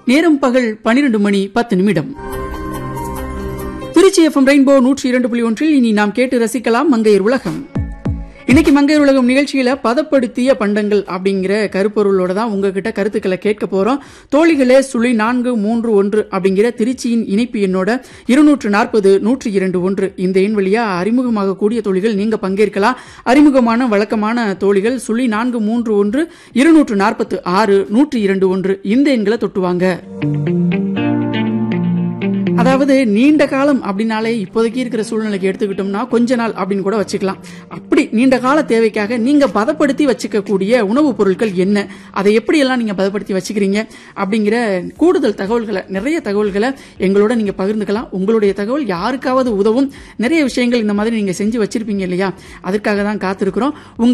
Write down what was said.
நேரம் பகல் பனிரெண்டு மணி பத்து நிமிடம் திருச்சி எஃப்எம் ரெயின்போ நூற்றி இரண்டு புள்ளி ஒன்றில் இனி நாம் கேட்டு ரசிக்கலாம் மங்கையர் உலகம் இன்னைக்கு மங்கையர் உலகம் நிகழ்ச்சியில பதப்படுத்திய பண்டங்கள் அப்படிங்கிற கருப்பொருளோட தான் உங்ககிட்ட கருத்துக்களை கேட்க போறோம் தோழிகளே சுழி நான்கு மூன்று ஒன்று அப்படிங்கிற திருச்சியின் இணைப்பு எண்ணோட இருநூற்று நாற்பது நூற்றி இரண்டு ஒன்று இந்த எண் வழியா அறிமுகமாக கூடிய தோழிகள் நீங்க பங்கேற்கலாம் அறிமுகமான வழக்கமான தோழிகள் சுழி நான்கு மூன்று ஒன்று இருநூற்று நாற்பத்து ஆறு நூற்றி இரண்டு ஒன்று இந்த எண்களை தொட்டுவாங்க அதாவது நீண்ட காலம் அப்படின்னாலே இப்போதைக்கு இருக்கிற சூழ்நிலைக்கு எடுத்துக்கிட்டோம்னா கொஞ்ச நாள் அப்படின்னு கூட வச்சுக்கலாம் அப்படி நீண்ட கால தேவைக்காக நீங்க பதப்படுத்தி வச்சுக்கக்கூடிய உணவுப் பொருட்கள் என்ன அதை எப்படியெல்லாம் நீங்க பதப்படுத்தி வச்சுக்கிறீங்க அப்படிங்கிற கூடுதல் தகவல்களை நிறைய தகவல்களை எங்களோட நீங்க பகிர்ந்துக்கலாம் உங்களுடைய தகவல் யாருக்காவது உதவும் நிறைய விஷயங்கள் இந்த மாதிரி நீங்க செஞ்சு வச்சிருப்பீங்க இல்லையா அதற்காக தான் காத்திருக்கிறோம் உங்க